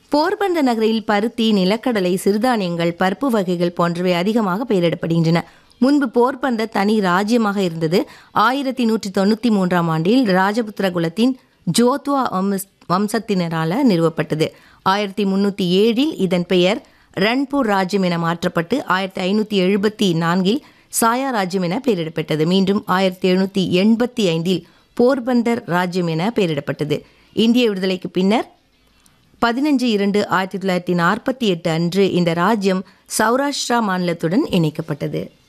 போர்பந்தர் நகரில் பருத்தி நிலக்கடலை சிறுதானியங்கள் பருப்பு வகைகள் போன்றவை அதிகமாக பயிரிடப்படுகின்றன முன்பு போர்பந்தர் தனி ராஜ்யமாக இருந்தது ஆயிரத்தி நூற்றி தொண்ணூற்றி மூன்றாம் ஆண்டில் ராஜபுத்திர குலத்தின் ஜோத்வா வம்ஸ் வம்சத்தினரால் நிறுவப்பட்டது ஆயிரத்தி முன்னூற்றி ஏழில் இதன் பெயர் ரன்பூர் ராஜ்யம் என மாற்றப்பட்டு ஆயிரத்தி ஐநூற்றி எழுபத்தி நான்கில் சாயா ராஜ்யம் என பெயரிடப்பட்டது மீண்டும் ஆயிரத்தி எழுநூற்றி எண்பத்தி ஐந்தில் போர்பந்தர் ராஜ்யம் என பெயரிடப்பட்டது இந்திய விடுதலைக்கு பின்னர் பதினஞ்சு இரண்டு ஆயிரத்தி தொள்ளாயிரத்தி நாற்பத்தி எட்டு அன்று இந்த ராஜ்யம் சௌராஷ்டிரா மாநிலத்துடன் இணைக்கப்பட்டது